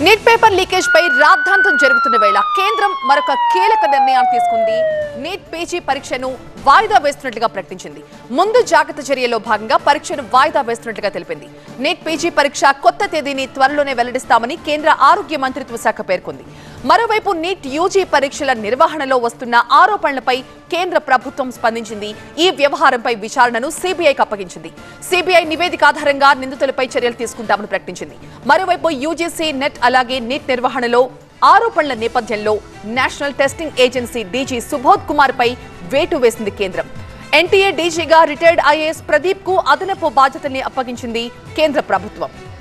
neat paper leakage పై రాద్ధాంతం జరుగుతున్న వేళ కేంద్రం మరొక కీలక నిర్ణయం తీసుకుంది నీట్ పీజీ పరీక్షను వాయిదా వేస్తున్నట్లుగా ప్రకటించింది ముందు జాగ్రత్త చర్యలో భాగంగా పరీక్షను వాయిదా వేస్తున్నట్లుగా తెలిపింది నీట్ పీజీ పరీక్ష కొత్త తేదీని త్వరలోనే వెల్లడిస్తామని కేంద్ర ఆరోగ్య మంత్రిత్వ శాఖ పేర్కొంది మరోవైపు నీట్ యూజీ పరీక్షల నిర్వహణలో వస్తున్న ఆరోపణలపై కేంద్ర ప్రభుత్వం స్పందించింది ఈ వ్యవహారంపై విచారణను సిబిఐకి అప్పగించింది సిబిఐ నివేదిక ఆధారంగా నిందితులపై చర్యలు తీసుకుంటామని ప్రకటించింది మరోవైపు యూజీసీ నెట్ అలాగే నీట్ నిర్వహణలో ఆరోపణల నేపథ్యంలో national testing agency DG Subodh Kumar పై వేటు వేసింది కేంద్రం ఎన్టీఏ డీజీగా రిటైర్డ్ ఐఏఎస్ ప్రదీప్ కు అదనపు బాధ్యతల్ని అప్పగించింది కేంద్ర ప్రభుత్వం